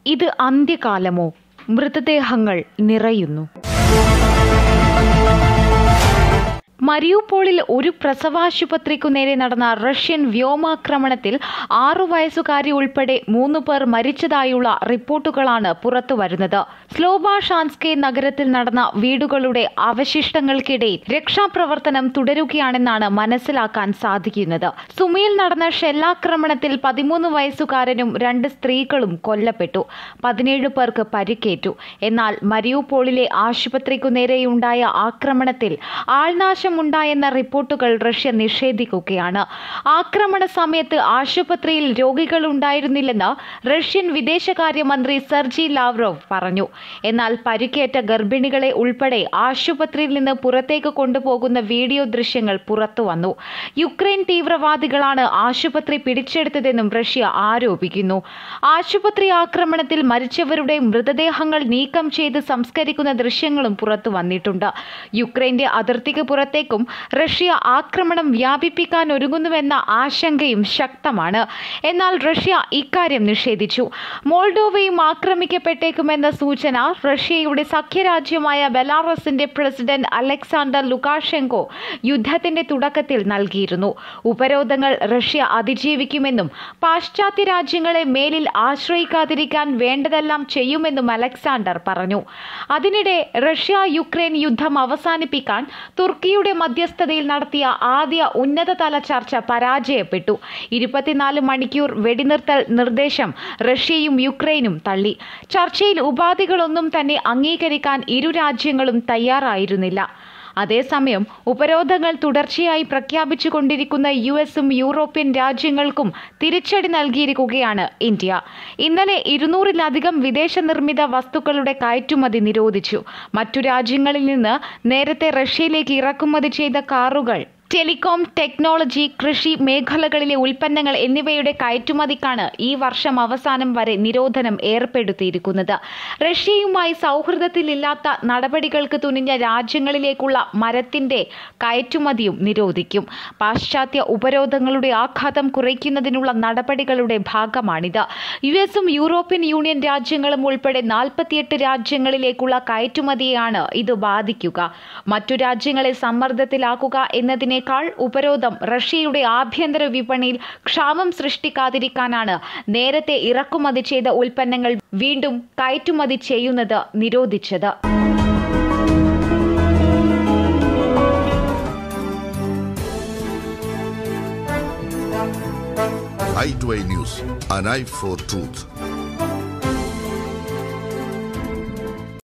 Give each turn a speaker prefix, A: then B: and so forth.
A: ഇത് അന്ത്യകാലമോ മൃതദേഹങ്ങൾ നിറയുന്നു മരിയുപോളിൽ ഒരു പ്രസവാശുപത്രിക്കു നേരെ നടന്ന റഷ്യൻ വ്യോമാക്രമണത്തിൽ ആറു വയസ്സുകാരി ഉൾപ്പെടെ മൂന്ന് പേർ മരിച്ചതായുള്ള റിപ്പോർട്ടുകളാണ് പുറത്തുവരുന്നത് സ്ലോബാഷാൻസ്കെ നഗരത്തിൽ നടന്ന വീടുകളുടെ അവശിഷ്ടങ്ങൾക്കിടയിൽ രക്ഷാപ്രവർത്തനം തുടരുകയാണെന്നാണ് മനസ്സിലാക്കാൻ സാധിക്കുന്നത് സുമിയിൽ നടന്ന ഷെല്ലാക്രമണത്തിൽ പതിമൂന്ന് വയസ്സുകാരനും രണ്ട് സ്ത്രീകളും കൊല്ലപ്പെട്ടു പതിനേഴ് പേർക്ക് പരിക്കേറ്റു എന്നാൽ മരിയുപോളിലെ ആശുപത്രിക്കു നേരെയുണ്ടായ ആക്രമണത്തിൽ ആൾനാശം ഉണ്ടായെന്ന റിപ്പോർട്ടുകൾ റഷ്യ നിഷേധിക്കുകയാണ് ആക്രമണ സമയത്ത് ആശുപത്രിയിൽ രോഗികൾ ഉണ്ടായിരുന്നില്ലെന്ന് റഷ്യൻ വിദേശകാര്യമന്ത്രി സെർജി ലാവ്റോവ് പറഞ്ഞു എന്നാൽ പരിക്കേറ്റ ഗർഭിണികളെ ഉൾപ്പെടെ ആശുപത്രിയിൽ നിന്ന് പുറത്തേക്ക് കൊണ്ടുപോകുന്ന വീഡിയോ ദൃശ്യങ്ങൾ പുറത്തുവന്നു യുക്രൈൻ തീവ്രവാദികളാണ് ആശുപത്രി പിടിച്ചെടുത്തതെന്നും റഷ്യ ആരോപിക്കുന്നു ആശുപത്രി ആക്രമണത്തിൽ മരിച്ചവരുടെ മൃതദേഹങ്ങൾ നീക്കം ചെയ്ത് സംസ്കരിക്കുന്ന ദൃശ്യങ്ങളും പുറത്തു വന്നിട്ടുണ്ട് യുക്രൈന്റെ അതിർത്തിക്ക് പുറത്തേക്കും റഷ്യ ആക്രമണം വ്യാപിപ്പിക്കാൻ ഒരുങ്ങുന്നുവെന്ന ആശങ്കയും ശക്തമാണ് എന്നാൽ റഷ്യ ഇക്കാര്യം നിഷേധിച്ചു മോൾഡോവയും ആക്രമിക്കപ്പെട്ടേക്കുമെന്ന സൂചന റഷ്യയുടെ സഖ്യരാജ്യമായ ബെലാറസിന്റെ പ്രസിഡന്റ് അലക്സാണ്ടർ ലുക്കാഷെങ്കോ യുദ്ധത്തിന്റെ തുടക്കത്തിൽ നൽകിയിരുന്നു ഉപരോധങ്ങൾ റഷ്യ അതിജീവിക്കുമെന്നും പാശ്ചാത്യ രാജ്യങ്ങളെ മേലിൽ ആശ്രയിക്കാതിരിക്കാൻ വേണ്ടതെല്ലാം ചെയ്യുമെന്നും അലക്സാണ്ടർ പറഞ്ഞു അതിനിടെ റഷ്യ യുക്രൈൻ യുദ്ധം അവസാനിപ്പിക്കാൻ തുർക്കിയുടെ മധ്യസ്ഥതയിൽ നടത്തിയ ആദ്യ ഉന്നതതല ചർച്ച പരാജയപ്പെട്ടു ഇരുപത്തിനാല് മണിക്കൂർ വെടിനിർത്തൽ നിർദ്ദേശം റഷ്യയും യുക്രൈനും തള്ളി ചർച്ചയിൽ ഉപാധികളൊന്നും തന്നെ അംഗീകരിക്കാൻ ഇരു രാജ്യങ്ങളും തയ്യാറായിരുന്നില്ല അതേസമയം ഉപരോധങ്ങൾ തുടർച്ചയായി പ്രഖ്യാപിച്ചുകൊണ്ടിരിക്കുന്ന യു എസും യൂറോപ്യൻ രാജ്യങ്ങൾക്കും തിരിച്ചടി നൽകിയിരിക്കുകയാണ് ഇന്ത്യ ഇന്നലെ ഇരുന്നൂറിലധികം വിദേശ നിർമ്മിത വസ്തുക്കളുടെ കയറ്റുമതി നിരോധിച്ചു മറ്റു രാജ്യങ്ങളിൽ നിന്ന് നേരത്തെ റഷ്യയിലേക്ക് ഇറക്കുമതി ചെയ്ത കാറുകൾ ടെലികോം ടെക്നോളജി കൃഷി മേഖലകളിലെ ഉൽപ്പന്നങ്ങൾ എന്നിവയുടെ കയറ്റുമതിക്കാണ് ഈ വർഷം അവസാനം വരെ നിരോധനം ഏർപ്പെടുത്തിയിരിക്കുന്നത് റഷ്യയുമായി സൗഹൃദത്തിലില്ലാത്ത നടപടികൾക്ക് തുനിഞ്ഞ രാജ്യങ്ങളിലേക്കുള്ള മരത്തിന്റെ കയറ്റുമതിയും നിരോധിക്കും പാശ്ചാത്യ ഉപരോധങ്ങളുടെ ആഘാതം കുറയ്ക്കുന്നതിനുള്ള നടപടികളുടെ ഭാഗമാണിത് യു എസും യൂറോപ്യൻ യൂണിയൻ രാജ്യങ്ങളും ഉൾപ്പെടെ നാൽപ്പത്തിയെട്ട് രാജ്യങ്ങളിലേക്കുള്ള കയറ്റുമതിയെയാണ് ഇത് ബാധിക്കുക മറ്റു രാജ്യങ്ങളെ സമ്മർദ്ദത്തിലാക്കുക എന്നതിനെ ഇതിനേക്കാൾ ഉപരോധം റഷ്യയുടെ ആഭ്യന്തര വിപണിയിൽ ക്ഷാമം സൃഷ്ടിക്കാതിരിക്കാനാണ് നേരത്തെ ഇറക്കുമതി ചെയ്ത ഉൽപ്പന്നങ്ങൾ വീണ്ടും കയറ്റുമതി ചെയ്യുന്നത് നിരോധിച്ചത്
B: i2i News, an eye for truth.